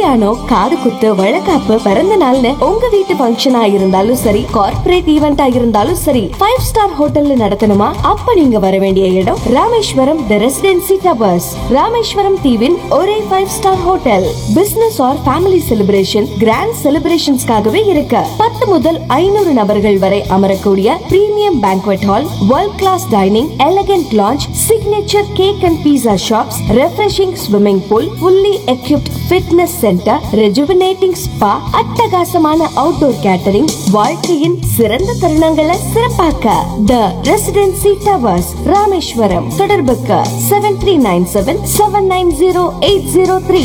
கல்யாணம் காது குத்து வழக்காப்பு பிறந்த நாள்னு உங்க வீட்டு ஃபங்க்ஷனா இருந்தாலும் சரி கார்ப்பரேட் ஈவெண்டா இருந்தாலும் சரி ஃபைவ் ஸ்டார் ஹோட்டல்ல நடத்தணுமா அப்ப நீங்க வர வேண்டிய இடம் Rameswaram the residency towers Rameswaram தீவின் ஒரே five star hotel business or family celebration grand செலிப்ரேஷன்ஸ்க்காகவே இருக்கு பத்து முதல் ஐநூறு நபர்கள் வரை அமரக்கூடிய premium banquet hall world class dining elegant lounge signature cake and pizza shops refreshing swimming pool fully equipped fitness centre rejuvenating spa அட்டகாசமான அவுட்டோர் கேட்டரிங் வாழ்க்கையின் சிறந்த தருணங்களை சிறப்பாக்க த ரெசிடென்சி டவர்ஸ் ராமேஸ்வரம் தொடர்புக்கு seven three nine seven seven nine zero eight zero three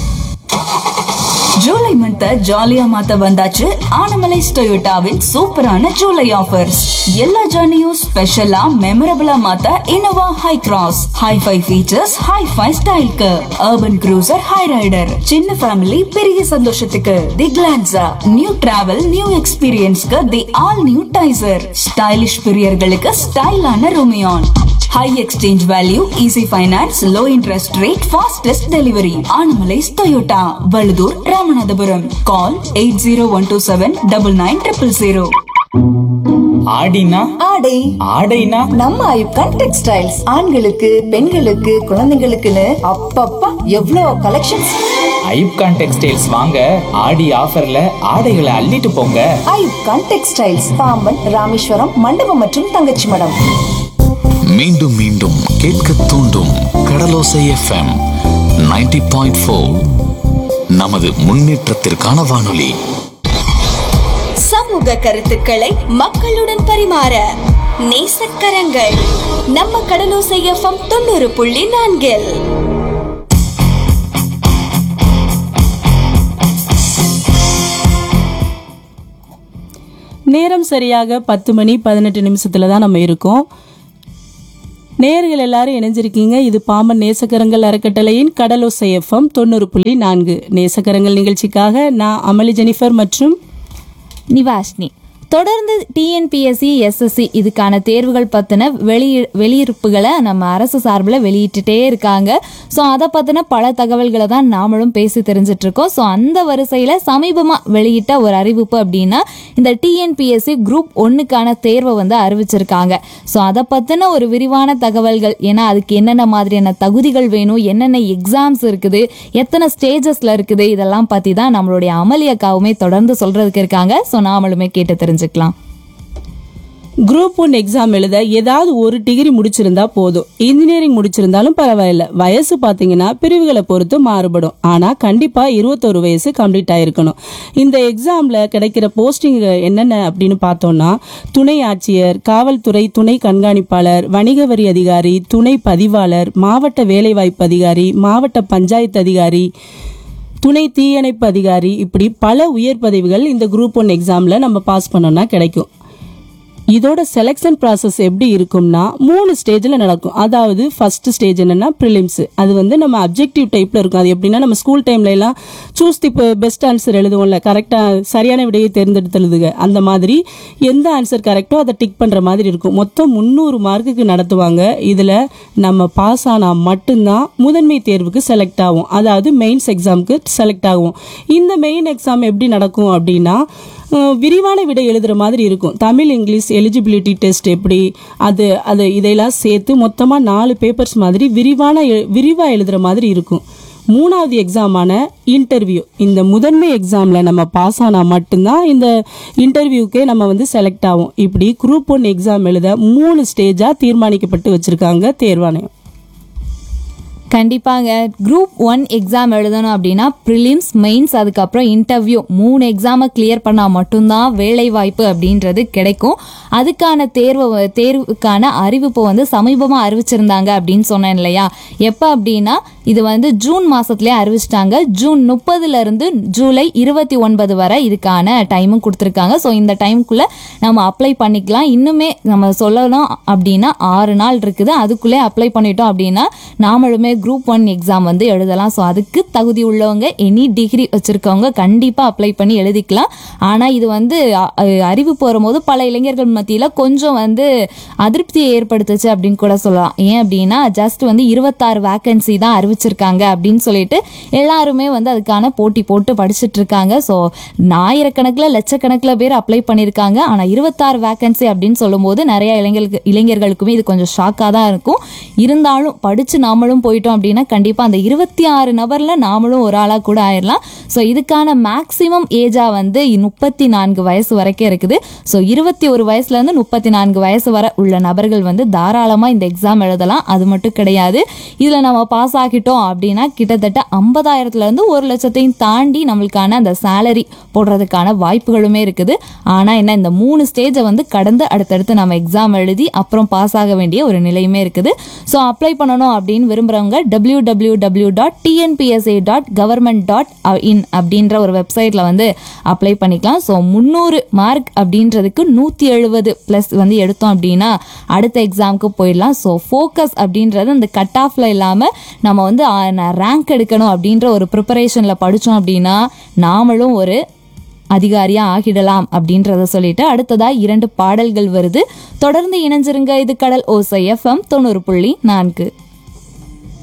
July month ஜாலியா மாத்த வந்தாச்சு ஆனமலைஸ் டொயோட்டாவின் சூப்பரான ஜூலை ஆஃபர்ஸ் எல்லா ஜர்னியும் ஸ்பெஷலா மெமரபிளா மாத்த Innova Hycross hi fi features hi fi ஸ்டைலுக்கு அர்பன் க்ரூசர் ஹை ரைடர் சின்ன ஃபேமிலி பெரிய சந்தோஷத்துக்கு the Glanza new travel new எக்ஸ்பீரியன்ஸ்க்கு the all new Taisor stylish பிரியர்களுக்கு ஸ்டைலான Rumion high exchange value easy finance low interest rate fastest delivery Anamallais Toyota Vazhudhur Ramanathapuram call eight zero one two seven double nine triple zero ஆடினா ஆடை ஆடைனா நம்ம ஐப்கான் textiles ஆண்களுக்கு பெண்களுக்கு குழந்தைங்களுக்குன்னு அப்பப்பா எவ்வளோ கலெக்ஷன்ஸ் ஐப்கான் டெக்ஸ்டைல்ஸ் வாங்க ஆடி ஆஃபர்ல ஆடைகளை அள்ளிட்டு போங்க ஐப்கான் டெக்ஸ்டைல்ஸ் பாம்பன் ராமேஸ்வரம் மண்டபம் மற்றும் தங்கச்சி மடம் மீண்டும் மீண்டும் கேட்க தூண்டும் கடலோசை எஃப்எம் 90.4 பாயிண்ட் ஃபோர் நமது முன்னேற்றத்திற்கான வானொலி சமூக கருத்துக்களை மக்களுடன் பரிமாற நேசக்கரங்கள் நம்ம கடலோசை எஃப்எம் தொண்ணூறு புள்ளி நான்கில் நேரம் சரியாக பத்து மணி பதினெட்டு நிமிஷத்துல தான் நம்ம இருக்கோம் நேர்கள் எல்லாரும் இணைஞ்சிருக்கீங்க இது பாம்பன் நேசக்கரங்கள் அறக்கட்டளையின் கடலோசை எஃப்எம் தொண்ணூறு புள்ளி நான்கு நேசக்கரங்கள் நிகழ்ச்சிக்காக நான் அமளி ஜெனிஃபர் மற்றும் நிவாஷ்னி தொடர்ந்து டிஎன்பிஎஸ்சி எஸ்எஸ்சி இதுக்கான தேர்வுகள் பற்றின வெளி வெளியிருப்புகளை நம்ம அரசு சார்பில் வெளியிட்டுட்டே இருக்காங்க ஸோ அதை பற்றின பல தகவல்களை தான் நாமளும் பேசி தெரிஞ்சிட்டு இருக்கோம் ஸோ அந்த வரிசையில் சமீபமாக வெளியிட்ட ஒரு அறிவிப்பு அப்படின்னா இந்த டிஎன்பிஎஸ்சி குரூப் ஒன்றுக்கான தேர்வை வந்து அறிவிச்சிருக்காங்க ஸோ அதை பற்றின ஒரு விரிவான தகவல்கள் ஏன்னா அதுக்கு என்னென்ன மாதிரியான தகுதிகள் வேணும் என்னென்ன எக்ஸாம்ஸ் இருக்குது எத்தனை ஸ்டேஜஸில் இருக்குது இதெல்லாம் பற்றி தான் நம்மளுடைய அமளி அக்காவுமே தொடர்ந்து சொல்கிறதுக்கு இருக்காங்க ஸோ நாமளுமே கேட்டு தெரிஞ்சுக்கலாம் குரூப் ஒன் எக்ஸாம் எழுத ஏதாவது ஒரு டிகிரி முடிச்சிருந்தா போதும் இன்ஜினியரிங் முடிச்சிருந்தாலும் பரவாயில்ல வயசு பார்த்தீங்கன்னா பிரிவுகளை பொறுத்து மாறுபடும் ஆனால் கண்டிப்பாக இருபத்தொரு வயசு கம்ப்ளீட் ஆயிருக்கணும் இந்த எக்ஸாமில் கிடைக்கிற போஸ்டிங் என்னென்ன அப்படின்னு பார்த்தோம்னா துணை ஆட்சியர் காவல்துறை துணை கண்காணிப்பாளர் வணிக வரி அதிகாரி துணை பதிவாளர் மாவட்ட வேலைவாய்ப்பு அதிகாரி மாவட்ட பஞ்சாயத்து அதிகாரி துணை தீயணைப்பு அதிகாரி இப்படி பல உயர் பதவிகள் இந்த குரூப் ஒன் எக்ஸாமில் நம்ம பாஸ் பண்ணோம்னா கிடைக்கும் இதோட செலெக்ஷன் ப்ராசஸ் எப்படி இருக்கும்னா மூணு ஸ்டேஜில் நடக்கும் அதாவது ஃபர்ஸ்ட் ஸ்டேஜ் என்னன்னா ப்ரிலிம்ஸ் அது வந்து நம்ம அப்ஜெக்டிவ் டைப்பில் இருக்கும் அது எப்படின்னா நம்ம ஸ்கூல் டைம்ல எல்லாம் சூஸ் தி பெஸ்ட் ஆன்சர் எழுதுவோம்ல கரெக்டாக சரியான விடையை தேர்ந்தெடுத்து எழுதுக அந்த மாதிரி எந்த ஆன்சர் கரெக்டோ அதை டிக் பண்ணுற மாதிரி இருக்கும் மொத்தம் முந்நூறு மார்க்குக்கு நடத்துவாங்க இதில் நம்ம பாஸ் ஆனால் மட்டும்தான் முதன்மை தேர்வுக்கு செலக்ட் ஆகும் அதாவது மெயின்ஸ் எக்ஸாமுக்கு செலக்ட் ஆகும் இந்த மெயின் எக்ஸாம் எப்படி நடக்கும் அப்படின்னா அஹ் விரிவான விடை எழுதுற மாதிரி இருக்கும் தமிழ் இங்கிலீஷ் எலிஜிபிலிட்டி டெஸ்ட் எப்படி அது அது இதையெல்லாம் சேர்த்து மொத்தமாக நாலு பேப்பர்ஸ் மாதிரி விரிவான எ- விரிவா எழுதுற மாதிரி இருக்கும் மூணாவது எக்ஸாமான இன்டர்வியூ இந்த முதன்மை எக்ஸாமில் நம்ம பாஸ் ஆனால் மட்டும்தான் இந்த இன்டர்வியூக்கே நம்ம வந்து செலக்ட் ஆகும் இப்படி குரூப் ஒன் எக்ஸாம் எழுத மூணு ஸ்டேஜாக தீர்மானிக்கப்பட்டு வச்சுருக்காங்க தேர்வாணையம் கண்டிப்பாங்க குரூப் ஒன் எக்ஸாம் எழுதணும் அப்படின்னா ப்ரிலிம்ஸ் மெயின்ஸ் அதுக்கப்புறம் இன்டர்வியூ மூணு எக்ஸாமை கிளியர் பண்ணால் மட்டும்தான் வேலை வாய்ப்பு அப்படின்றது கிடைக்கும் அதுக்கான தேர்வு வ- தேர்வுக்கான அறிவிப்பு வந்து சமீபமாக அறிவிச்சிருந்தாங்க அப்படின்னு சொன்னேன் இல்லையா எப்போ அப்படின்னா இது வந்து ஜூன் மாசத்துலயே அறிவிச்சிட்டாங்க ஜூன் முப்பதுல இருந்து ஜூலை இருபத்தி ஒன்பது வரை இதுக்கான டைமும் கொடுத்துருக்காங்க ஸோ இந்த டைமுக்குள்ள நம்ம அப்ளை பண்ணிக்கலாம் இன்னுமே நம்ம சொல்லணும் அப்படின்னா ஆறு நாள் இருக்குது அதுக்குள்ளே அப்ளை பண்ணிட்டோம் அப்படின்னா நாமளுமே குரூப் ஒன் எக்ஸாம் வந்து எழுதலாம் ஸோ அதுக்கு தகுதி உள்ளவங்க எனி டிகிரி வச்சுருக்கவங்க கண்டிப்பாக அப்ளை பண்ணி எழுதிக்கலாம் ஆனால் இது வந்து அ- அ- அறிவிப்பு வரும்போது பல இளைஞர்கள் மத்தியில் கொஞ்சம் வந்து அதிருப்தியை ஏற்படுத்துச்சு அப்படின்னு கூட சொல்லலாம் ஏன் அப்படின்னா ஜஸ்ட் வந்து இருபத்தாறு வேக்கன்சி தான் அறிவிச்சிருக்காங்க அப்படின்னு சொல்லிட்டு எல்லாருமே வந்து அதுக்கான போட்டி போட்டு படிச்சுட்டு இருக்காங்க ஸோ ஆயிரக்கணக்கில் லட்சக்கணக்கில் பேர் அப்ளை பண்ணியிருக்காங்க ஆனால் இருபத்தாறு வேக்கன்சி அப்படின்னு சொல்லும்போது நிறைய இளைஞர்களுக்கு இளைஞர்களுக்குமே இது கொஞ்சம் ஷாக்காக தான் இருக்கும் இருந்தாலும் படித்து நாமளும் போயிட்டோம் அப்படின்னா கண்டிப்பாக அந்த இருபத்தி ஆறு நபரில் நாமளும் ஒரு ஆளாக கூட ஆயிடலாம் ஸோ இதுக்கான மேக்ஸிமம் ஏஜாக வந்து முப்பத்தி நான்கு வயசு வரைக்கும் இருக்குது ஸோ இருபத்தி ஒரு வயசுலேருந்து முப்பத்தி நான்கு வயசு வரை உள்ள நபர்கள் வந்து தாராளமாக இந்த எக்ஸாம் எழுதலாம் அது மட்டும் கிடையாது இதில் நம்ம பாஸ் ஆகிட்டோம் அப்படின்னா கிட்டத்தட்ட ஐம்பதாயிரத்துலேருந்து ஒரு லட்சத்தையும் தாண்டி நம்மளுக்கான அந்த சேலரி போடுறதுக்கான வாய்ப்புகளுமே இருக்குது ஆனால் என்ன இந்த மூணு ஸ்டேஜை வந்து கடந்து அடுத்தடுத்து நம்ம எக்ஸாம் எழுதி அப்புறம் பாஸ் ஆக வேண்டிய ஒரு நிலையுமே இருக்குது ஸோ அப்ளை பண்ணணும் அப்படின்னு விரும்புகிறவங்க W W W dot TNPSA dot government dot in அப்படின்ற ஒரு வெப்சைட்டில் வந்து அப்ளை பண்ணிக்கலாம் ஸோ முந்நூறு மார்க் அப்படின்றதுக்கு நூற்றி எழுபது ப்ளஸ் வந்து எடுத்தோம் அப்படின்னா அடுத்த எக்ஸாமுக்கு போயிடலாம் ஸோ ஃபோக்கஸ் அப்படின்றது அந்த கட் ஆஃபில் இல்லாமல் நம்ம வந்து ரேங்க் எடுக்கணும் அப்படின்ற ஒரு ப்ரிப்பரேஷனில் படித்தோம் அப்படின்னா நாமளும் ஒரு அதிகாரியா ஆகிடலாம் அப்படின்றத சொல்லிட்டு அடுத்ததா இரண்டு பாடல்கள் வருது தொடர்ந்து இணைஞ்சிருங்க இது கடல் ஓசை எஃப்எம் தொண்ணூறு புள்ளி நான்கு